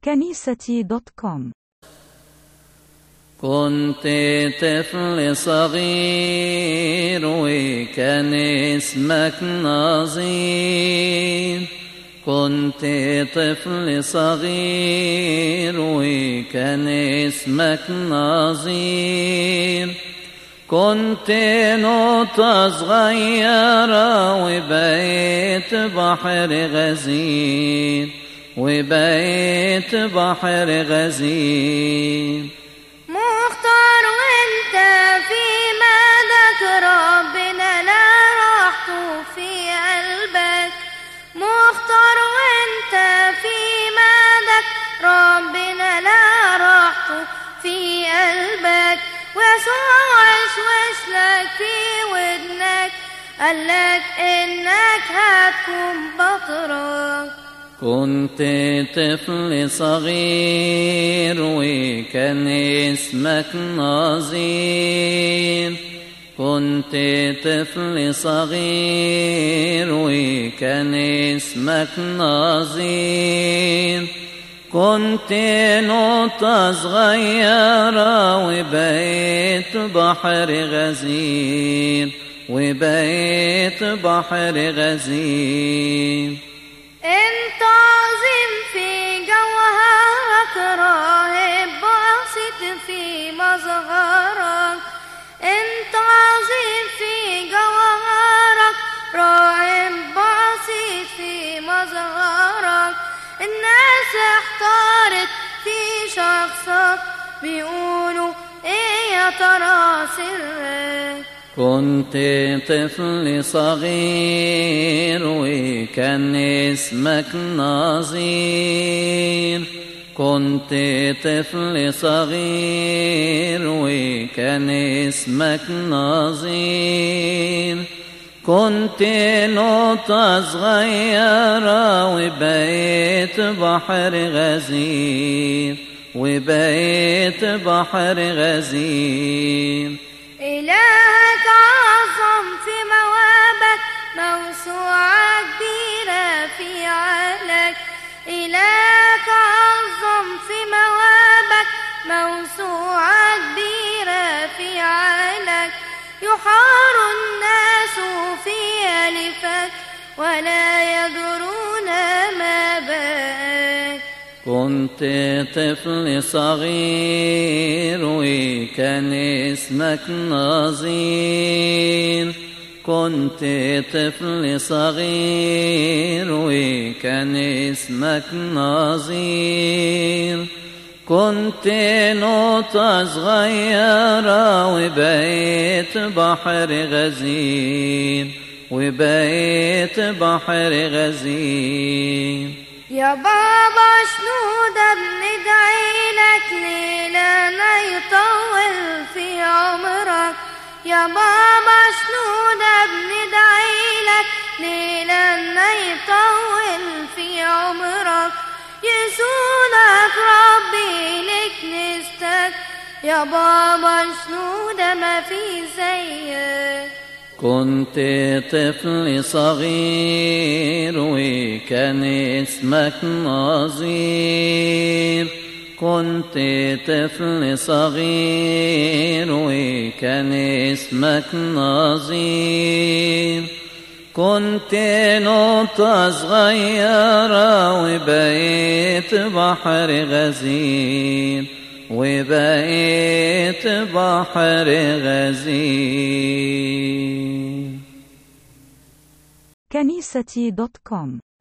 كنيستي دوت كوم كنت طفل صغير وكان اسمك نظير كنت طفل صغير وكان اسمك نظير كنت نقطة صغيرة وبقيت بحر غزير وبقيت بحر غزير مختار وانت في مدك ربنا لا راحته في قلبك مختار وانت في مدك ربنا لا راحته في قلبك ويسوع وشوش لك في ودنك قالك انك هتكون بطرك كنت طفل صغير وكان اسمك نظير كنت طفل صغير وكان اسمك نظير كنت نقطة صغيرة وبقيت بحر غزير وبقيت بحر غزير انت عظيم في جوهرك راهب بسيط في مظهرك انت عظيم في جوهرك راهب بسيط في مظهرك الناس احتارت في شخصك بيقولوا ايه يا ترى سرك كنت طفل صغير وكان اسمك نظير كنت طفل صغير وكان اسمك نظير كنت نقطة صغيرة وبقيت بحر غزير وبقيت بحر غزير إلهك عظم في موابك موسوعة كبيرة في عقلك إلهك عظم في موابك موسوعة كبيرة في عقلك يحار الناس في ألفك ولا يدرون ما بك كنت طفل صغير وكان اسمك نظير كنت طفل صغير وكان اسمك نظير كنت نقطة صغيرة وبقيت بحر غزير وبقيت بحر غزير يا بابا شنودة بندعي لك ليلة يطول في عمرك يا بابا شنودة بندعي لك ليلة يطول في عمرك يسونك ربي لكنيستك يا بابا شنودة ما في زيك كنت طفل صغير وكان اسمك نظير كنت طفل صغير وكان اسمك نظير كنت نقطة صغيرة وبقيت بحر غزير وبقيت بحر غزير كنيستي دوت كوم